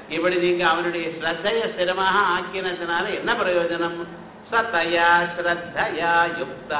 இப்படி நீங்க அவனுடைய ஸ்ரத்தைய ஸ்திரமாக ஆக்கினதுனால என்ன பிரயோஜனம் சதயா ஸ்ரத்தயா யுக்தா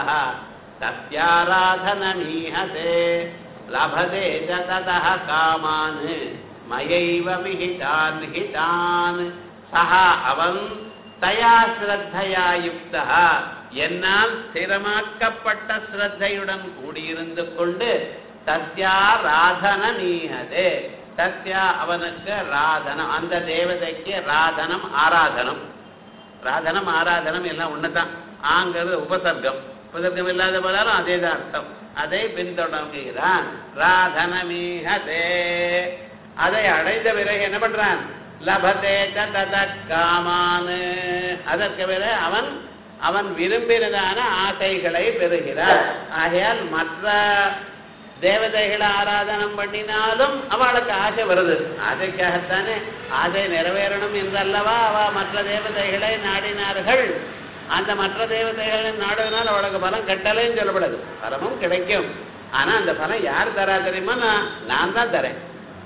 சத்யாராதனமீஹதே லபதே ச ததः காமான் மயைவ விஹிதான் ஹிதான் சஹா அவன் தயா ஸ்ரத்தையா யுக்தா என்னால் ஸ்திரமாக்கப்பட்ட ஸ்ரத்தையுடன் கூடியிருந்து கொண்டு தஸ்யா ராதன நீஹதே தஸ்யா அவனுக்கு ராதனம் அந்த தேவதைக்கு ராதனம் ஆராதனம் ராதனம் ஆராதனம் எல்லாம் ஒண்ணுதான் ஆங்கிறது உபசர்க்கம் உபசர்க்கம் இல்லாத போதாலும் அதே தான் அர்த்தம் அதை பின்தொடர்கிறான் ராதனமீஹதே அதை அடைந்த பிறகு என்ன பண்றான் லபதே தத காமான் அதற்கு பிறகு அவன் அவன் விரும்பினதான ஆசைகளை பெறுகிறான் ஆகையால் மற்ற தேவதைகளை ஆராதனம் பண்ணினாலும் அவளுக்கு ஆசை வருது ஆசைக்காகத்தானே ஆசை நிறைவேறணும் என்றல்லவா அவ மற்ற தேவதைகளை நாடினார்கள் அந்த மற்ற தேவதைகளை நாடுவதனால் அவளுக்கு பலம் கட்டலைன்னு சொல்லப்படாது பலமும் கிடைக்கும் ஆனா அந்த பலம் யார் தரா தெரியுமா நான் நான் தான் தரேன்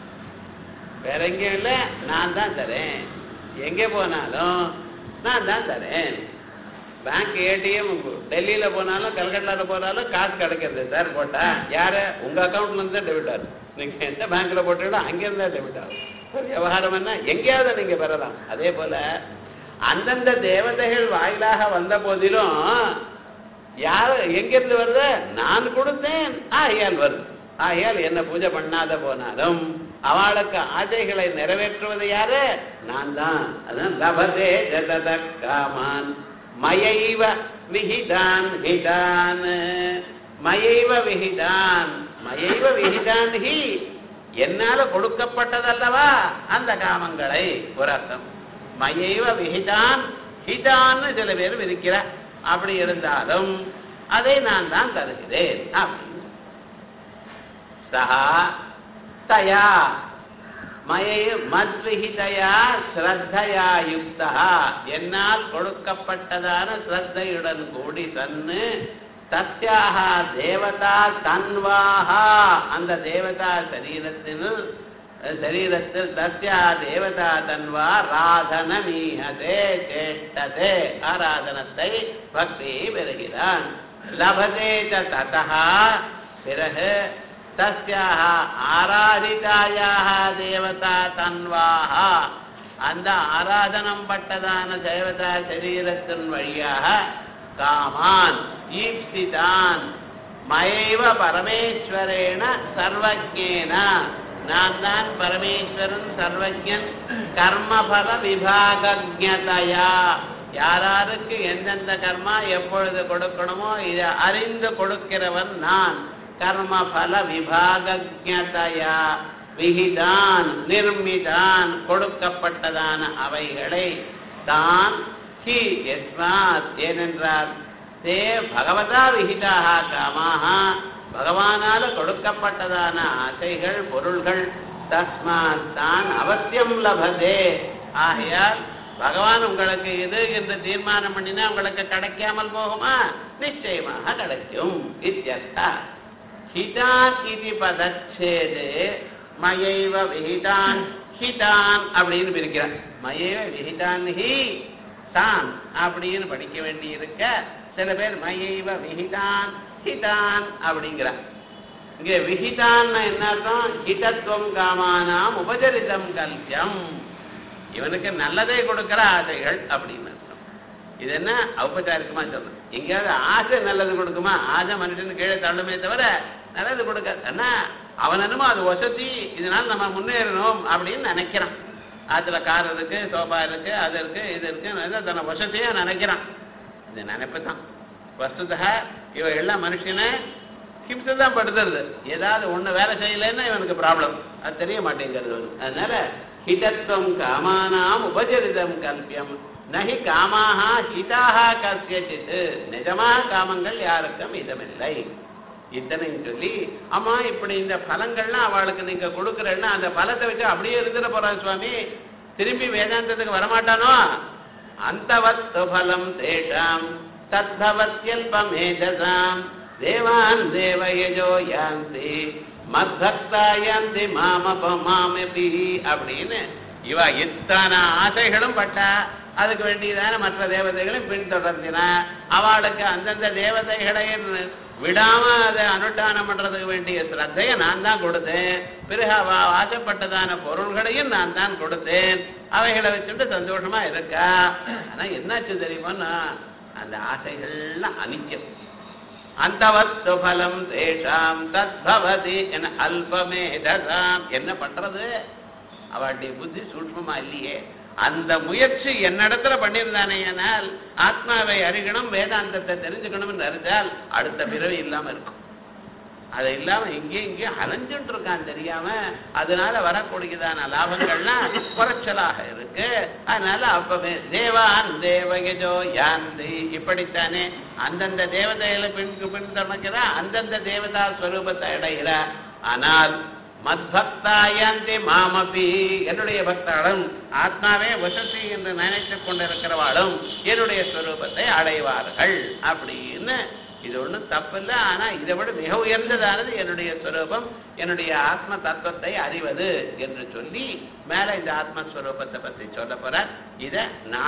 வேற எங்கேயும் இல்லை நான் தான் தரேன் எங்கே போனாலும் நான் தான் தரேன் பேங்க் ஏடிஎம் டெல்லியில போனாலும் கல்கட்டால போனாலும் காசு கிடைக்கிறது சார் போட்டா யாரு உங்க அக்கௌண்ட்ல இருந்து டெபிட் ஆகும் நீங்க எந்த பேங்க்ல போட்டீங்களோ அங்க இருந்தா டெபிட் ஆகும் ஒரு விவகாரம் என்ன எங்கேயாவது நீங்க பெறலாம் அதே போல அந்தந்த தேவதைகள் வாயிலாக வந்த போதிலும் யார் எங்கிருந்து வருது நான் கொடுத்தேன் ஆகையால் வருது ஆகையால் என்ன பூஜை பண்ணாத போனாலும் அவளுக்கு ஆசைகளை நிறைவேற்றுவது யாரு நான் தான் அதான் லபதே ஜதத காமான் மயைவ விஹிதான் ஹிதான் மயைவ விஹிதான் மயைவ விஹிதான் ஹி என்னால கொடுக்கப்பட்டதல்லவா அந்த காமங்களை ஒரு அர்த்தம் மயைவ விஹிதான் ஹிதான்னு சில பேர் விதிக்கிறார் அப்படி இருந்தாலும் அதை நான் தான் தருகிறேன் அப்படின்னு சஹா தயா மயை மத்விஹிதயா ஸ்ரத்தையா யுக்தா என்னால் கொடுக்கப்பட்டதான ஸ்ரத்தையுடன் கூடி தன்னு தஸ்யாக தேவதா தன்வாஹா அந்த தேவதா சரீரத்தில் சரீரத்தில் தஸ்யா தேவதா தன்வா ராதன மீஹதே சேஷ்டதே ஆராதனத்தை பக்தி பெறுகிறான் லபதே ததா பிறகு தஸ்யாக ஆராதிதாயாக தேவதா தன்வாக அந்த ஆராதனம் பட்டதான தேவதா சரீரத்தின் வழியாக காமான் ஈப்சிதான் மயைவ பரமேஸ்வரேன சர்வஜேன நான் தான் பரமேஸ்வரன் சர்வஜன் கர்மபல விபாகஜதையா யாராருக்கு எந்தெந்த கர்மா எப்பொழுது கொடுக்கணுமோ இதை அறிந்து கொடுக்கிறவன் நான் கர்மபல விபாகஜதையா விகிதான் நிர்மிதான் கொடுக்கப்பட்டதான அவைகளை தான் ஹி எஸ்மாத் ஏனென்றால் தே பகவதா விகிதாக காமாக பகவானால கொடுக்கப்பட்டதான ஆசைகள் பொருள்கள் தஸ்மாத் தான் அவசியம் லபதே ஆகையால் பகவான் உங்களுக்கு இது என்று தீர்மானம் பண்ணினா உங்களுக்கு கிடைக்காமல் போகுமா நிச்சயமாக கிடைக்கும் இத்தியர்த்தா ஹிதான் இது பதச்சேது மயைவ விஹிதான் ஹிதான் அப்படின்னு பிரிக்கிறார் மயைவ விஹிதான் ஹி தான் அப்படின்னு படிக்க வேண்டி இருக்க சில பேர் மயைவ விஹிதான் ஹிதான் அப்படிங்கிறார் இங்க விஹிதான் என்ன அர்த்தம் ஹிதத்துவம் காமானாம் உபஜரிதம் கல்பியம் இவனுக்கு நல்லதை கொடுக்கிற ஆசைகள் அப்படின்னு அர்த்தம் இது என்ன ஔபச்சாரிகமா சொல்லணும் எங்கேயாவது ஆசை நல்லது கொடுக்குமா ஆசை மனுஷன் கீழே தள்ளுமே தவிர நல்லது கொடுக்காது அண்ணா அவன் என்னமோ அது வசதி இதனால நம்ம முன்னேறணும் அப்படின்னு நினைக்கிறான் அதுல கார் இருக்கு சோபா இருக்கு அது இருக்கு இது இருக்கு தன்னை வசதியா நினைக்கிறான் இது நினைப்பு தான் வஸ்துதா இவ எல்லாம் மனுஷனை ஹிம்சை தான் படுத்துறது ஏதாவது ஒண்ணு வேலை செய்யலைன்னா இவனுக்கு ப்ராப்ளம் அது தெரிய மாட்டேங்கிறது அவனுக்கு. அதனால ஹிதத்துவம் காமானாம் உபஜரிதம் கல்பியம் நகி காமாக ஹிதாக கசியச்சித் நிஜமாக காமங்கள் யாருக்கும் இதமில்லை இத்தனையும் சொல்லி அம்மா இப்படி இந்த பலங்கள்லாம் அவளுக்கு நீங்க கொடுக்குறேன்னா அந்த பலத்தை வச்சு அப்படியே இருந்துட போறான் சுவாமி திரும்பி வேதாந்தத்துக்கு வரமாட்டானோ அந்தவத்து பலம் தேஷாம் தத்பவத்யல்பமேதசாம் தேவான் தேவயஜோ யாந்தி மத்பக்தா யாந்தி மாமப மாமபி அப்படின்னு இவ இத்தனை ஆசைகளும் பட்டா அதுக்கு வேண்டியதான மற்ற தேவதைகளும் பின்தொடர்ந்தினா அவளுக்கு அந்தந்த தேவதைகளை விடாம அதை அனுஷ்டானம் பண்றதுக்கு வேண்டிய சிரத்தையை நான் தான் கொடுத்தேன் பிறகு அவ ஆசைப்பட்டதான பொருள்களையும் நான் தான் கொடுத்தேன் அவைகளை வச்சுட்டு சந்தோஷமா இருக்கா ஆனா என்னாச்சு தெரியுமான்னா அந்த ஆசைகள்லாம் அனிச்சம் அந்த வஸ்து பலம் தேஷாம் தத்பவதி என அல்பமேதசாம் என்ன பண்றது அவளுடைய புத்தி சூட்சமா இல்லையே அந்த முயற்சி என்னிடத்துல பண்ணியிருந்தானேயானால் ஆத்மாவை அறியணும் வேதாந்தத்தை தெரிஞ்சுக்கணும்னு அறிஞ்சால் அடுத்த பிறவி இல்லாம இருக்கும் அது இல்லாம இங்கே இங்கே அலைஞ்சுட்டு இருக்கான் தெரியாம அதனால வரக்கூடியதான லாபங்கள்லாம் குறைச்சலாக இருக்கு அதனால அப்பவே தேவான் தேவகஜோ யாந்தி இப்படித்தானே அந்தந்த தேவதைகளை பின் பின்தொடர்கிறா அந்தந்த தேவதா ஸ்வரூபத்தை அடைகிற ஆனால் மத்பக்தாயந்தி மாமபி என்னுடைய பக்தர்களும் ஆத்மாவே வசதி என்று நினைத்துக் கொண்டிருக்கிறவாளும் என்னுடைய ஸ்வரூபத்தை அடைவார்கள் அப்படின்னு இது ஒண்ணும் தப்பில்லை ஆனா இதை விட மிக உயர்ந்ததானது என்னுடைய ஸ்வரூபம் என்னுடைய ஆத்ம தத்துவத்தை அறிவது என்று சொல்லி மேல இந்த ஆத்மஸ்வரூபத்தை பத்தி சொல்ல போறார் இதை